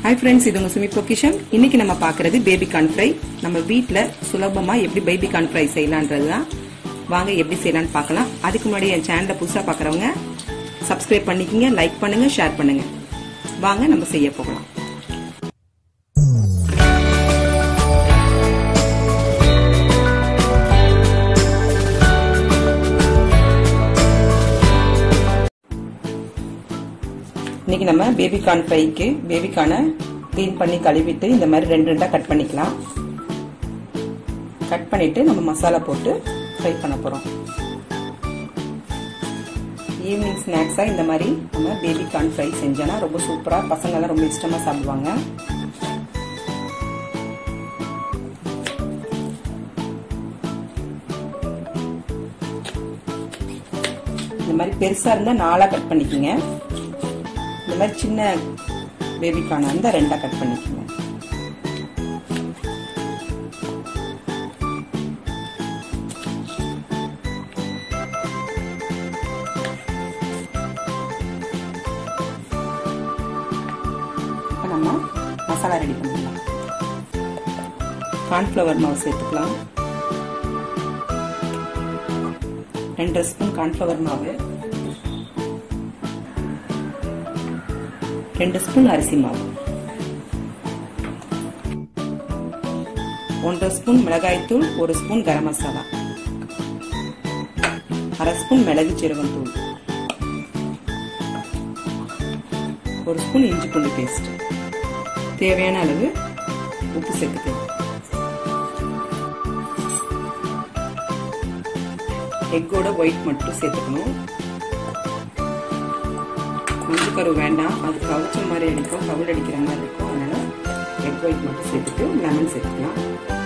hi friends இது உங்க சுமி பொக்கிஷம் இன்னைக்கு நம்ம பார்க்கறது பேபி கார்ன் ஃப்ரை நம்ம வீட்ல சுலபமா எப்படி பேபி கார்ன் ஃப்ரை செய்யலான்றது தான் வாங்க எப்படி செய்யலாம்னு பார்க்கலாம் அதுக்கு முன்னாடி என் சேனலை புதுசா பார்க்கறவங்க சப்ஸ்கிரைப் பண்ணிக்கங்க லைக் பண்ணுங்க ஷேர் பண்ணுங்க வாங்க நம்ம செய்ய போகலாம் இன்னைக்கு நம்ம பேபி கார்ன் ஃப்ரைக்கு பேபி கார்னை க்ளீன் பண்ணி கழுவிட்டு இந்த மாதிரி ரெண்டு ரெண்டாக கட் பண்ணிக்கலாம் கட் பண்ணிட்டு நம்ம மசாலா போட்டு ஃப்ரை பண்ண போகிறோம் ஈவினிங் ஸ்நாக்ஸாக இந்த மாதிரி நம்ம பேபி கார்ன் ஃப்ரை செஞ்சோன்னா ரொம்ப சூப்பராக பசங்கள்லாம் ரொம்ப இஷ்டமாக சாப்பிடுவாங்க இந்த மாதிரி பெருசாக இருந்தால் நாலாக கட் பண்ணிக்கோங்க இந்த மாதிரி சின்ன பேபிக்கான இருந்தால் ரெண்டாக கட் பண்ணிக்கோங்க இப்போ நம்ம மசாலா ரெடி பண்ணிக்கலாம் கார்ன்ஃப்ளவர் மாவு சேர்த்துக்கலாம் ரெண்டரை ஸ்பூன் கார்ன்ஃப்ளவர் மாவு ரெண்டு ஸ்பூன் அரிசி மாவு ஒன்றரை ஸ்பூன் மிளகாய்த்தூள் ஒரு ஸ்பூன் கரம் மசாலா அரை ஸ்பூன் மிளகு சீரகம் தூள் ஒரு ஸ்பூன் இஞ்சி பூண்டு பேஸ்ட் தேவையான அளவு உப்பு சேர்த்துக்கலாம் எக்கோட ஒயிட் மட்டும் சேர்த்துக்கணும் மஞ்சள் கரு வேண்டாம் அது கவுச்ச மாதிரி அடிக்கும் கவுள் அடிக்கிற மாதிரி இருக்கும் அதனால எக் ஒயிட் மட்டும் சேர்த்துட்டு லெமன் சேர்த்துக்கலாம்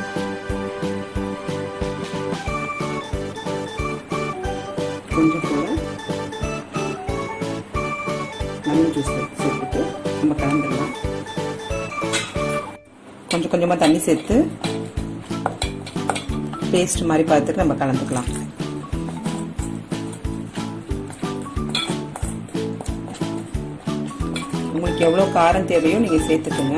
கொஞ்சம் கூட லெமன் ஜூஸ் சேர்த்துட்டு நம்ம கலந்துடலாம் கொஞ்சம் கொஞ்சமாக தண்ணி சேர்த்து பேஸ்ட் மாதிரி பார்த்துட்டு நம்ம கலந்துக்கலாம் உங்களுக்கு எவ்வளோ காரம் தேவையோ நீங்கள் சேர்த்துக்கோங்க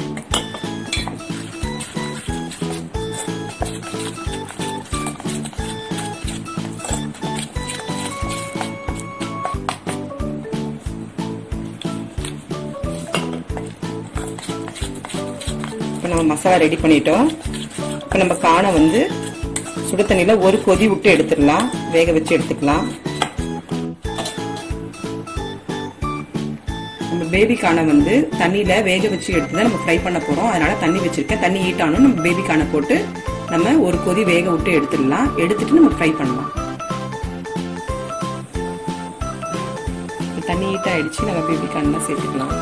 இப்போ நம்ம மசாலா ரெடி பண்ணிட்டோம் இப்போ நம்ம காணை வந்து சுடு தண்ணியில் ஒரு கொதி விட்டு எடுத்துடலாம் வேக வச்சு எடுத்துக்கலாம் நம்ம பேபி கானை வந்து தண்ணியில வேக வச்சு எடுத்து தான் நம்ம ஃப்ரை பண்ண போறோம் அதனால தண்ணி வச்சிருக்கேன் தண்ணி ஹீட் ஆனும் நம்ம பேபி கானை போட்டு நம்ம ஒரு கொதி வேக விட்டு எடுத்துடலாம் எடுத்துட்டு நம்ம ஃப்ரை பண்ணலாம் தண்ணி ஹீட் ஆயிடுச்சு நம்ம பேபி கான்லாம் சேர்த்துக்கலாம்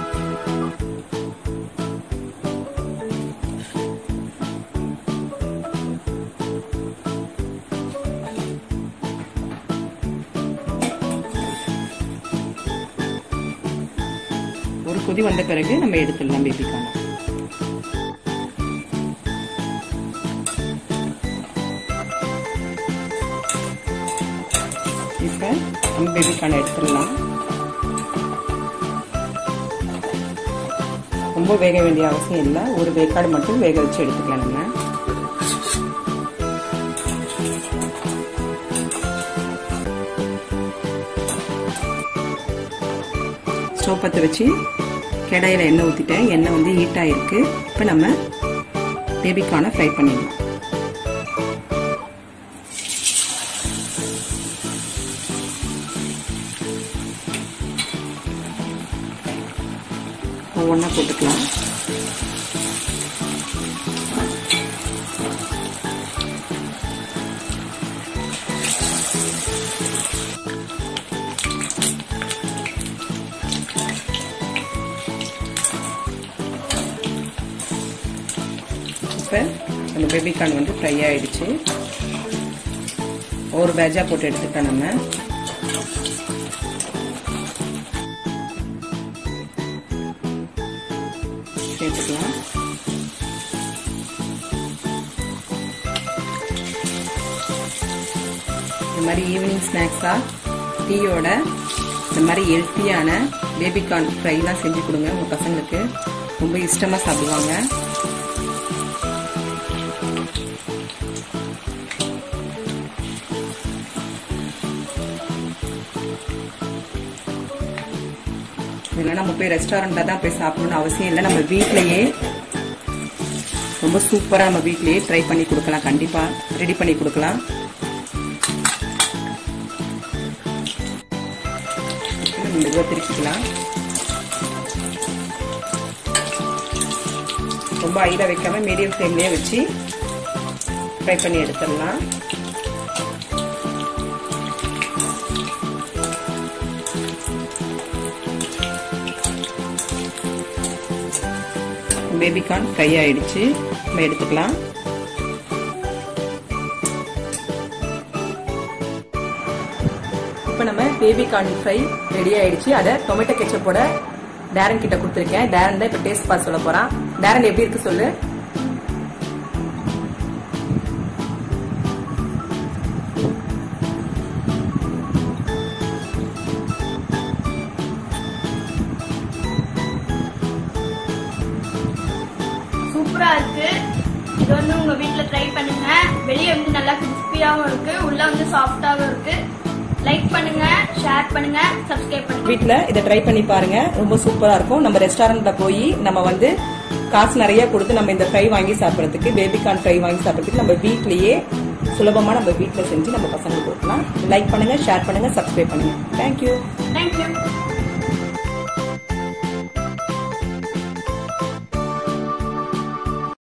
ஒரு கொதி வந்த பிறகு நம்ம எடுத்துடலாம் பேபிக்கான இப்போ நம்ம பேபிக்கான எடுத்துடலாம் ரொம்ப வேக வேண்டிய அவசியம் இல்லை ஒரு வேக்காடு மட்டும் வேக வச்சு எடுத்துக்கலாம் நம்ம ஸ்டவ் பற்ற வச்சு கடாயில் எண்ணெய் ஊற்றிட்டேன் எண்ணெய் வந்து ஹீட் ஆகிருக்கு இப்போ நம்ம பேபிக்கான ஃப்ரை பண்ணிடலாம் ஒவ்வொன்றா போட்டுக்கலாம் இப்போ நம்ம பேபிகார்ன் வந்து ஃப்ரை ஆயிடுச்சு ஒரு பேஜா போட்டு எடுத்துட்டோம் நம்ம சேர்த்துக்கலாம் இந்த மாதிரி ஈவினிங் ஸ்நாக்ஸாக டீயோட இந்த மாதிரி ஹெல்த்தியான பேபிகார்ன் ஃப்ரைலாம் செஞ்சு கொடுங்க உங்கள் பசங்களுக்கு ரொம்ப இஷ்டமா சாப்பிடுவாங்க இதெல்லாம் நம்ம போய் ரெஸ்டாரண்ட்ல தான் போய் சாப்பிடணும்னு அவசியம் இல்லை நம்ம வீட்லயே ரொம்ப சூப்பரா நம்ம வீட்லயே ட்ரை பண்ணி கொடுக்கலாம் கண்டிப்பா ரெடி பண்ணி கொடுக்கலாம் மெதுவாக திருப்பிக்கலாம் ரொம்ப ஐல வைக்காம மீடியம் ஃப்ளேம்லயே வச்சு ஃப்ரை பண்ணி எடுத்துடலாம் பேபிகார்ன் ஃப்ரை ஆயிடுச்சு நம்ம எடுத்துக்கலாம் இப்போ நம்ம பேபிகார்ன் ஃப்ரை ரெடி ஆயிடுச்சு அதை டொமேட்டோ கெச்சப்போட டேரன் கிட்ட கொடுத்துருக்கேன் டேரன் தான் இப்போ டேஸ்ட் பார்த்து சொல்ல போறான் டேரன் எப்படி இருக்கு சொல்லு சூப்பரா இருக்கு இது வந்து உங்க வீட்ல ட்ரை பண்ணுங்க வெளியே வந்து நல்லா கிறிஸ்பியாவும் இருக்கு உள்ள வந்து சாஃப்டாவும் இருக்கு லைக் பண்ணுங்க ஷேர் பண்ணுங்க சப்ஸ்கிரைப் பண்ணுங்க வீட்ல இதை ட்ரை பண்ணி பாருங்க ரொம்ப சூப்பரா இருக்கும் நம்ம ரெஸ்டாரண்ட்ல போய் நம்ம வந்து காசு நிறைய கொடுத்து நம்ம இந்த ஃப்ரை வாங்கி சாப்பிடறதுக்கு பேபிகார்ன் ஃப்ரை வாங்கி சாப்பிடறதுக்கு நம்ம வீட்லயே சுலபமா நம்ம வீட்ல செஞ்சு நம்ம பசங்களுக்கு கொடுக்கலாம் லைக் பண்ணுங்க ஷேர் பண்ணுங்க சப்ஸ்கிரைப் பண்ணுங்க தேங்க்யூ தேங்க்யூ